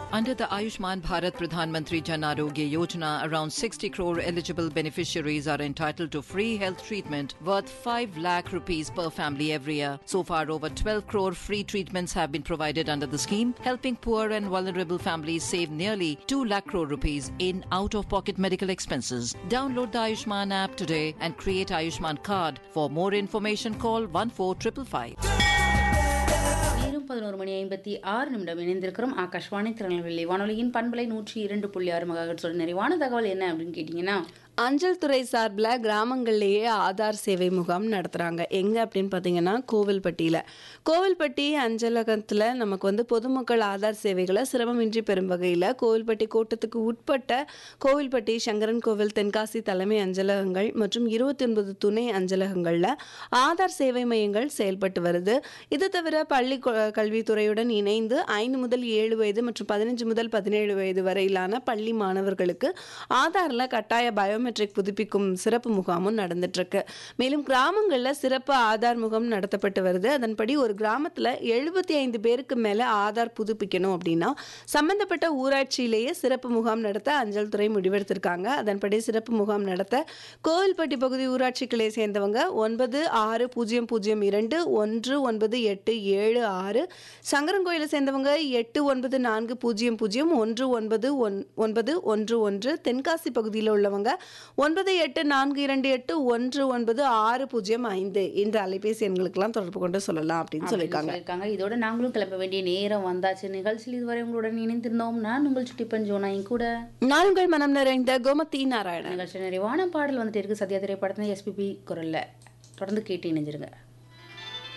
Under the Ayushman Bharat Pradhan Mantri Jan Arogya Yojana, around 60 crore eligible beneficiaries are entitled to free health treatment worth 5 lakh rupees per family every year. So far, over 12 crore free treatments have been provided under the scheme, helping poor and vulnerable families save nearly 2 lakh crore rupees in out-of-pocket medical expenses. Download the Ayushman app today and create Ayushman card. For more information, call 14555. நேரம் பதினோரு மணி ஐம்பத்தி ஆறு நிமிடம் இணைந்திருக்கிறோம் ஆகாஷ்வாணி திருநெல்வேலி வானொலியின் பண்பலை நூற்றி இரண்டு புள்ளி ஆறு மகாஹெர்ட்ஸோட நிறைவான தகவல் என்ன அப்படின்னு கேட்டிங்கன்னா அஞ்சல் துறை சார்பில் கிராமங்கள்லேயே ஆதார் சேவை முகாம் நடத்துகிறாங்க எங்கே அப்படின்னு பார்த்தீங்கன்னா கோவில்பட்டியில் கோவில்பட்டி அஞ்சலகத்தில் நமக்கு வந்து பொதுமக்கள் ஆதார் சேவைகளை சிரமமின்றி பெறும் வகையில் கோவில்பட்டி கோட்டத்துக்கு உட்பட்ட கோவில்பட்டி சங்கரன் கோவில் தென்காசி தலைமை அஞ்சலகங்கள் மற்றும் இருபத்தி ஒன்பது துணை அஞ்சலகங்களில் ஆதார் சேவை மையங்கள் செயல்பட்டு வருது இது தவிர பள்ளி கொ- கல்வித்துறையுடன் இணைந்து ஐந்து முதல் ஏழு வயது மற்றும் பதினஞ்சு முதல் பதினேழு வயது வரையிலான பள்ளி மாணவர்களுக்கு ஆதாரில் கட்டாய பயோமெட்ரிக் புதுப்பிக்கும் சிறப்பு முகாமும் நடந்துட்டு இருக்கு மேலும் கிராமங்களில் சிறப்பு ஆதார் முகாம் நடத்தப்பட்டு வருது அதன்படி ஒரு கிராமத்தில் எழுபத்தி ஐந்து பேருக்கு மேலே ஆதார் புதுப்பிக்கணும் அப்படின்னா சம்பந்தப்பட்ட ஊராட்சியிலேயே சிறப்பு முகாம் நடத்த அஞ்சல் துறை முடிவெடுத்திருக்காங்க அதன்படி சிறப்பு முகாம் நடத்த கோவில்பட்டி பகுதி ஊராட்சி கிளையை சேர்ந்தவங்க ஒன்பது ஆறு பூஜ்ஜியம் பூஜ்ஜியம் இரண்டு ஒன்று ஒன்பது எட்டு ஏழு ஆறு சங்கரன்கோயிலை சேர்ந்தவங்க எட்டு ஒன்பது நான்கு பூஜ்ஜியம் பூஜ்ஜியம் ஒன்று ஒன்பது ஒன் ஒன்பது ஒன்று ஒன்று தென்காசி பகுதியில் உள்ளவங்க ஒன்பது எட்டு நான்கு இரண்டு எட்டு ஒன்று ஒன்பது ஆறு பூஜ்ஜியம் ஐந்து இந்த அலைபேசி எண்களுக்கெல்லாம் தொடர்பு கொண்டு சொல்லலாம் அப்படின்னு சொல்லியிருக்காங்க சொல்லியிருக்காங்க இதோட நாங்களும் கிளம்ப வேண்டிய நேரம் வந்தாச்சு நிகழ்ச்சியில் இதுவரை உங்களுடன் இணைந்திருந்தோம் நான் உங்கள் சுட்டி பஞ்சோனாயும் கூட நான் உங்கள் மனம் நிறைந்த கோமதி நாராயணன் நிகழ்ச்சி நிறைவான பாடல் வந்துட்டு இருக்கு சத்யா திரைப்படத்தில் எஸ்பிபி குரல்ல தொடர்ந்து கேட்டு இணைஞ்சிருங்க